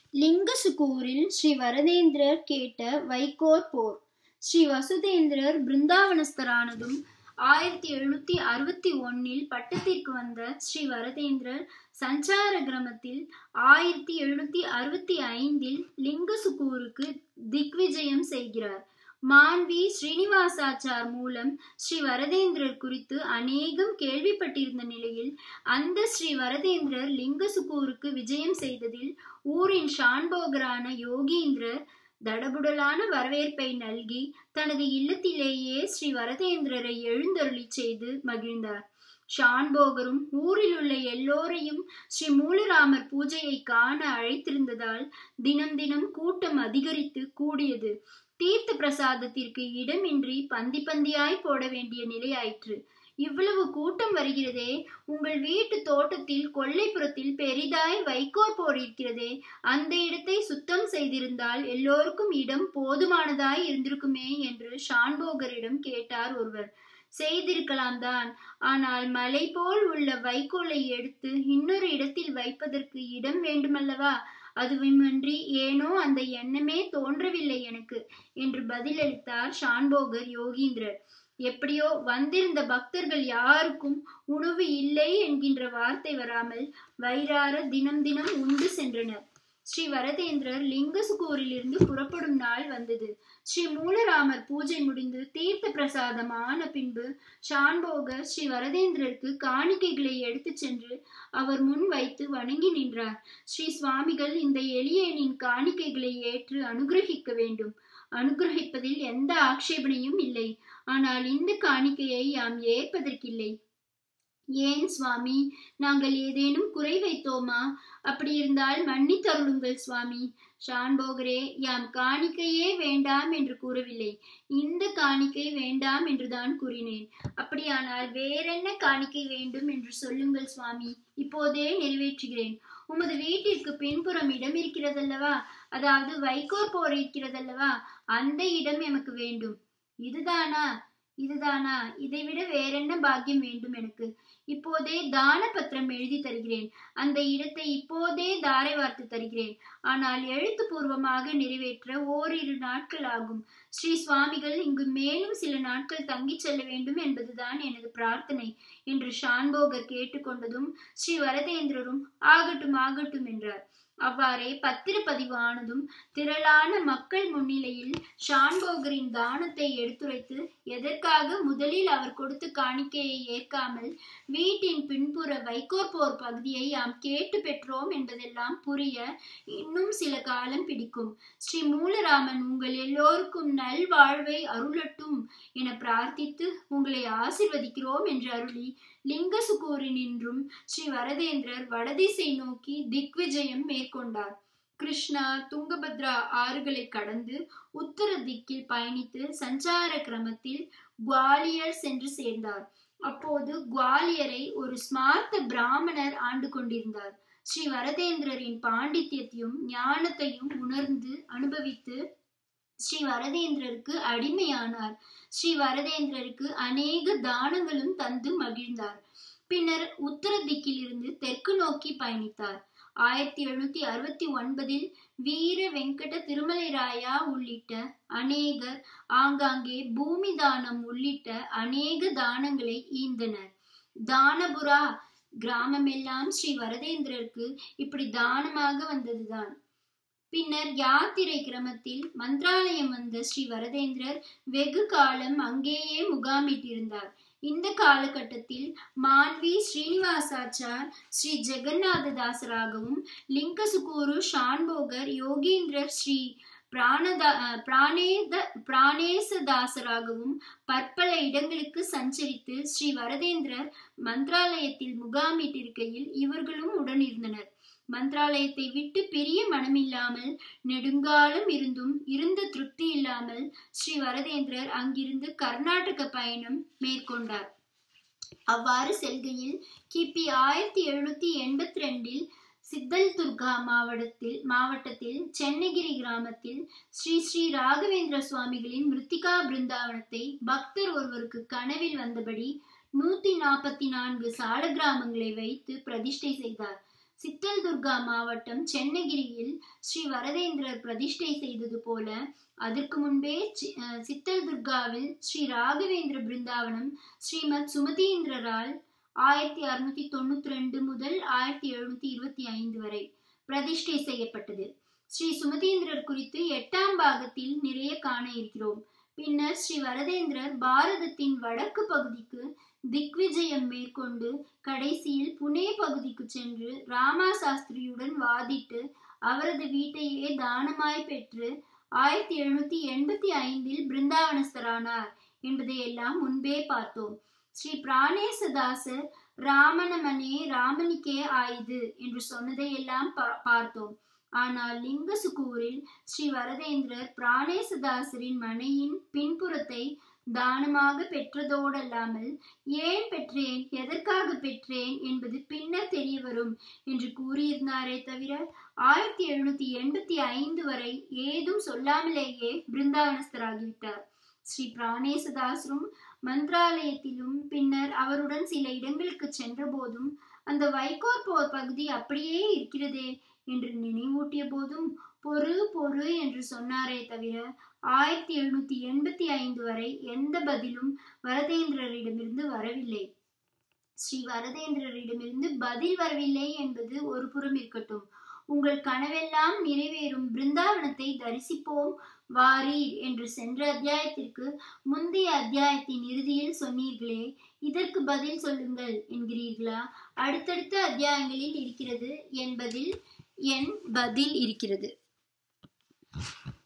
லிங்கசுகூரில் ஸ்ரீ வரதேந்திரர் கேட்ட வைகோர் போர் ஸ்ரீ வசுதேந்திரர் பிருந்தாவனஸ்தரானதும் ஆயிரத்தி எழுநூத்தி அறுபத்தி ஒன்னில் பட்டத்திற்கு வந்த ஸ்ரீ வரதேந்திரர் சஞ்சார கிரமத்தில் ஆயிரத்தி எழுநூத்தி அறுபத்தி ஐந்தில் லிங்கசுகூருக்கு திக்விஜயம் செய்கிறார் மாண்வி ஸ்ரீனிவாசாச்சார் மூலம் ஸ்ரீ வரதேந்திரர் குறித்து அநேகம் கேள்விப்பட்டிருந்த நிலையில் அந்த ஸ்ரீ வரதேந்திரர் லிங்கசுகூருக்கு விஜயம் செய்ததில் ஊரின் ஷான்போகரான யோகீந்திரர் தடபுடலான வரவேற்பை நல்கி தனது இல்லத்திலேயே ஸ்ரீ வரதேந்திரரை எழுந்தருளி செய்து மகிழ்ந்தார் ஷான்போகரும் ஊரில் உள்ள எல்லோரையும் ஸ்ரீ மூலராமர் பூஜையை காண அழைத்திருந்ததால் தினம் தினம் கூட்டம் அதிகரித்து கூடியது தீர்த்த பிரசாதத்திற்கு இடமின்றி பந்தி பந்தியாய் போட வேண்டிய நிலையாயிற்று இவ்வளவு கூட்டம் வருகிறதே உங்கள் வீட்டு தோட்டத்தில் கொல்லைப்புறத்தில் பெரிதாய் வைக்கோர் போர் இருக்கிறதே அந்த இடத்தை சுத்தம் செய்திருந்தால் எல்லோருக்கும் இடம் போதுமானதாய் இருந்திருக்குமே என்று ஷான்போகரிடம் கேட்டார் ஒருவர் செய்திருக்கலாம் தான் ஆனால் மலை போல் உள்ள வைக்கோலை எடுத்து இன்னொரு இடத்தில் வைப்பதற்கு இடம் வேண்டுமல்லவா அதுவுமின்றி ஏனோ அந்த எண்ணமே தோன்றவில்லை எனக்கு என்று பதிலளித்தார் ஷான்போகர் யோகீந்திரர் எப்படியோ வந்திருந்த பக்தர்கள் யாருக்கும் உணவு இல்லை என்கின்ற வார்த்தை வராமல் வயிறார தினம் தினம் உண்டு சென்றனர் ஸ்ரீ வரதேந்திரர் லிங்கசுகூரிலிருந்து புறப்படும் நாள் வந்தது ஸ்ரீ மூலராமர் பூஜை முடிந்து தீர்த்த பிரசாதம் ஆன பின்பு ஷான்போகர் ஸ்ரீ வரதேந்திரருக்கு காணிக்கைகளை எடுத்துச் சென்று அவர் முன் வைத்து வணங்கி நின்றார் ஸ்ரீ சுவாமிகள் இந்த எளியனின் காணிக்கைகளை ஏற்று அனுகிரகிக்க வேண்டும் அனுகிரகிப்பதில் எந்த ஆட்சேபனையும் இல்லை ஆனால் இந்த காணிக்கையை யாம் ஏற்பதற்கில்லை ஏன் சுவாமி நாங்கள் ஏதேனும் குறை வைத்தோமா அப்படி இருந்தால் மன்னித்தருளுங்கள் சுவாமி ஷான்போகரே யாம் காணிக்கையே வேண்டாம் என்று கூறவில்லை இந்த காணிக்கை வேண்டாம் என்றுதான் கூறினேன் அப்படியானால் வேறென்ன காணிக்கை வேண்டும் என்று சொல்லுங்கள் சுவாமி இப்போதே நிறைவேற்றுகிறேன் உமது வீட்டிற்கு பின்புறம் இடம் இருக்கிறதல்லவா அதாவது வைகோர் போர் இருக்கிறதல்லவா அந்த இடம் எமக்கு வேண்டும் இதுதானா இதுதானா இதைவிட வேறென்ன பாக்கியம் வேண்டும் எனக்கு இப்போதே தான பத்திரம் எழுதி தருகிறேன் அந்த இடத்தை இப்போதே தாரை வார்த்து தருகிறேன் ஆனால் எழுத்துப்பூர்வமாக நிறைவேற்ற ஓரிரு நாட்கள் ஆகும் ஸ்ரீ சுவாமிகள் இங்கு மேலும் சில நாட்கள் தங்கிச் செல்ல வேண்டும் என்பதுதான் எனது பிரார்த்தனை என்று ஷான்போகர் கேட்டுக்கொண்டதும் ஸ்ரீ வரதேந்திரரும் ஆகட்டும் ஆகட்டும் என்றார் அவ்வாறே பத்திரப்பதிவு ஆனதும் திரளான மக்கள் முன்னிலையில் ஷான்போகரின் தானத்தை எடுத்துரைத்து எதற்காக முதலில் அவர் கொடுத்த காணிக்கையை ஏற்காமல் வீட்டின் பின்புற வைக்கோர் போர் பகுதியை நாம் கேட்டு பெற்றோம் என்பதெல்லாம் புரிய இன்னும் சில காலம் பிடிக்கும் ஸ்ரீ மூலராமன் உங்கள் எல்லோருக்கும் நல்வாழ்வை அருளட்டும் என பிரார்த்தித்து உங்களை ஆசிர்வதிக்கிறோம் என்று அருளி லிங்கசுகூரினின்றும் ஸ்ரீ வரதேந்திரர் வடதிசை நோக்கி திக்விஜயம் மேற்கொண்டார் கிருஷ்ணா துங்கபத்ரா ஆறுகளை கடந்து உத்தர திக்கில் பயணித்து சஞ்சார கிரமத்தில் குவாலியர் சென்று சேர்ந்தார் அப்போது குவாலியரை ஒரு ஸ்மார்த்த பிராமணர் ஆண்டு கொண்டிருந்தார் ஸ்ரீ வரதேந்திரரின் பாண்டித்யத்தையும் ஞானத்தையும் உணர்ந்து அனுபவித்து ஸ்ரீ வரதேந்திரருக்கு அடிமையானார் ஸ்ரீ வரதேந்திரருக்கு அநேக தானங்களும் தந்து மகிழ்ந்தார் பின்னர் உத்தர திக்கிலிருந்து தெற்கு நோக்கி பயணித்தார் ஆயிரத்தி எழுநூத்தி அறுபத்தி ஒன்பதில் வீர வெங்கட திருமலை ராயா உள்ளிட்ட அநேகர் ஆங்காங்கே பூமி தானம் உள்ளிட்ட அநேக தானங்களை ஈந்தனர் தானபுரா கிராமமெல்லாம் ஸ்ரீ வரதேந்திரருக்கு இப்படி தானமாக வந்ததுதான் பின்னர் யாத்திரை கிரமத்தில் மந்திராலயம் வந்த ஸ்ரீ வரதேந்திரர் வெகு காலம் அங்கேயே முகாமிட்டிருந்தார் இந்த காலகட்டத்தில் மான்வி ஸ்ரீனிவாசாச்சார் ஸ்ரீ ஜெகநாததாசராகவும் லிங்கசுகூரு ஷான்போகர் யோகீந்திரர் ஸ்ரீ பிராணதா பிராணேத பிராணேசதாசராகவும் பற்பல இடங்களுக்கு சஞ்சரித்து ஸ்ரீ வரதேந்திரர் மந்திராலயத்தில் முகாமிட்டிருக்கையில் இவர்களும் உடனிருந்தனர் மந்திராலயத்தை விட்டு பிரிய மனமில்லாமல் நெடுங்காலம் இருந்தும் இருந்த திருப்தி இல்லாமல் ஸ்ரீ வரதேந்திரர் அங்கிருந்து கர்நாடக பயணம் மேற்கொண்டார் அவ்வாறு செல்கையில் கிபி ஆயிரத்தி எழுநூத்தி எண்பத்தி ரெண்டில் சித்தல் துர்கா மாவட்டத்தில் மாவட்டத்தில் சென்னகிரி கிராமத்தில் ஸ்ரீ ஸ்ரீ ராகவேந்திர சுவாமிகளின் மிருத்திகா பிருந்தாவனத்தை பக்தர் ஒருவருக்கு கனவில் வந்தபடி நூத்தி நாற்பத்தி நான்கு சால கிராமங்களை வைத்து பிரதிஷ்டை செய்தார் சித்தல் துர்கா மாவட்டம் சென்னகிரியில் ஸ்ரீ வரதேந்திரர் பிரதிஷ்டை செய்தது போல அதற்கு முன்பே சித்தல் துர்காவில் ஸ்ரீ ராகவேந்திர பிருந்தாவனம் ஸ்ரீமத் சுமதீந்திரரால் ஆயிரத்தி அறுநூத்தி தொண்ணூத்தி ரெண்டு முதல் ஆயிரத்தி எழுநூத்தி இருபத்தி ஐந்து வரை பிரதிஷ்டை செய்யப்பட்டது ஸ்ரீ சுமதீந்திரர் குறித்து எட்டாம் பாகத்தில் நிறைய காண இருக்கிறோம் பின்னர் ஸ்ரீ வரதேந்திரர் பாரதத்தின் வடக்கு பகுதிக்கு திக்விஜயம் மேற்கொண்டு கடைசியில் புனே பகுதிக்கு சென்று ராமா சாஸ்திரியுடன் வாதிட்டு அவரது வீட்டையே தானமாய் பெற்று ஆயிரத்தி எழுநூத்தி எண்பத்தி ஐந்தில் பிருந்தாவனஸ்தரானார் என்பதை எல்லாம் முன்பே பார்த்தோம் ஸ்ரீ பிராணேசதாசர் ராமனமனே ராமனிக்கே ஆயுது என்று சொன்னதை எல்லாம் பார்த்தோம் ஆனால் லிங்கசுகூரில் ஸ்ரீ வரதேந்திரர் பிராணேசதாசரின் மனையின் பின்புறத்தை தானமாக பெற்றதோடல்லாமல் ஏன் பெற்றேன் எதற்காக பெற்றேன் என்பது பின்னர் தெரிய வரும் என்று கூறியிருந்தாரே தவிர ஆயிரத்தி எழுநூத்தி எண்பத்தி ஐந்து வரை ஏதும் சொல்லாமலேயே பிருந்தாவனஸ்தராகிவிட்டார் ஸ்ரீ பிராணேசதாசரும் மந்திராலயத்திலும் பின்னர் அவருடன் சில இடங்களுக்கு சென்ற போதும் அந்த வைகோர் போர் பகுதி அப்படியே இருக்கிறதே என்று நினைவூட்டிய போதும் பொறு பொறு என்று சொன்னாரே தவிர ஆயிரத்தி எழுநூத்தி எண்பத்தி ஐந்து வரை எந்த பதிலும் வரதேந்திரரிடமிருந்து வரவில்லை ஸ்ரீ வரதேந்திரரிடமிருந்து பதில் வரவில்லை என்பது ஒரு புறம் இருக்கட்டும் உங்கள் கனவெல்லாம் நிறைவேறும் பிருந்தாவனத்தை தரிசிப்போம் வாரீர் என்று சென்ற அத்தியாயத்திற்கு முந்தைய அத்தியாயத்தின் இறுதியில் சொன்னீர்களே இதற்கு பதில் சொல்லுங்கள் என்கிறீர்களா அடுத்தடுத்த அத்தியாயங்களில் இருக்கிறது என்பதில் என் பதில் இருக்கிறது